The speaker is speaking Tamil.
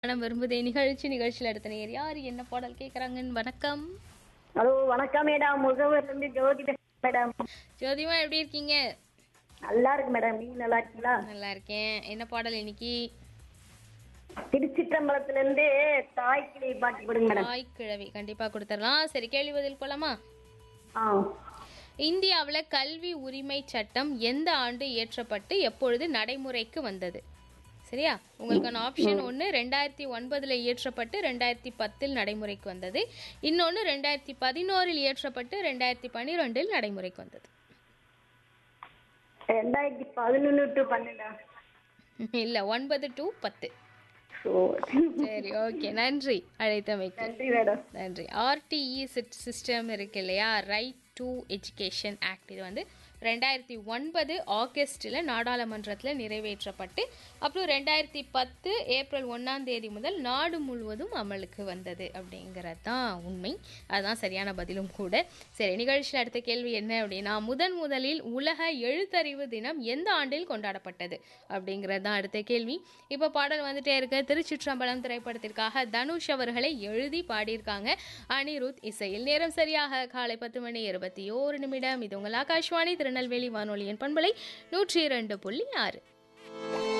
மனம் விரும்புதே நிகழ்ச்சி நிகழ்ச்சியில் அடுத்த நேர் யார் என்ன பாடல் கேட்குறாங்கன்னு வணக்கம் ஹலோ வணக்கம் மேடம் முகவர்ல இருந்து ஜோதி பேசுறேன் மேடம் ஜோதிமா எப்படி இருக்கீங்க நல்லா இருக்கு மேடம் நீங்க நல்லா இருக்கீங்களா நல்லா இருக்கேன் என்ன பாடல் இன்னைக்கு திருச்சிற்றம்பலத்துல இருந்து தாய்க்கிளி பாட்டு கொடுங்க மேடம் தாய் கிழவி கண்டிப்பா கொடுத்துடலாம் சரி கேள்வி பதில் போலாமா ஆ இந்தியாவில் கல்வி உரிமை சட்டம் எந்த ஆண்டு இயற்றப்பட்டு எப்பொழுது நடைமுறைக்கு வந்தது சரியா உங்களுக்கான ஆப்ஷன் ஒன்று ரெண்டாயிரத்தி ஒன்பதில் இயற்றப்பட்டு ரெண்டாயிரத்தி பத்தில் நடைமுறைக்கு வந்தது இன்னொன்று ரெண்டாயிரத்தி பதினோரில் இயற்றப்பட்டு ரெண்டாயிரத்தி பன்னிரெண்டில் நடைமுறைக்கு வந்தது ரெண்டாயிரத்தி பதினொன்னு டு பன்னெண்டா இல்லை ஒன்பது டு பத்து ஸோ சரி ஓகே நன்றி அழைத்தமைக்கு நன்றி மேடம் நன்றி ஆர்டிஇ சிஸ்டம் இருக்கு இல்லையா ரைட் டு எஜுகேஷன் ஆக்ட் இது வந்து ரெண்டாயிரத்தி ஒன்பது ஆகஸ்டில் நாடாளுமன்றத்தில் நிறைவேற்றப்பட்டு அப்புறம் ரெண்டாயிரத்தி பத்து ஏப்ரல் ஒன்றாம் தேதி முதல் நாடு முழுவதும் அமலுக்கு வந்தது அப்படிங்கிறது தான் உண்மை அதுதான் சரியான பதிலும் கூட சரி நிகழ்ச்சியில் அடுத்த கேள்வி என்ன அப்படின்னா முதன் முதலில் உலக எழுத்தறிவு தினம் எந்த ஆண்டில் கொண்டாடப்பட்டது அப்படிங்கிறது தான் அடுத்த கேள்வி இப்போ பாடல் வந்துட்டே இருக்க திருச்சிற்றம்பலம் திரைப்படத்திற்காக தனுஷ் அவர்களை எழுதி பாடியிருக்காங்க அனிருத் இசையில் நேரம் சரியாக காலை பத்து மணி இருபத்தி ஓரு நிமிடம் இது உங்கள் ஆகாஷ்வாணி திருநெல்வேலி வானொலியின் பண்பலை நூற்றி இரண்டு புள்ளி ஆறு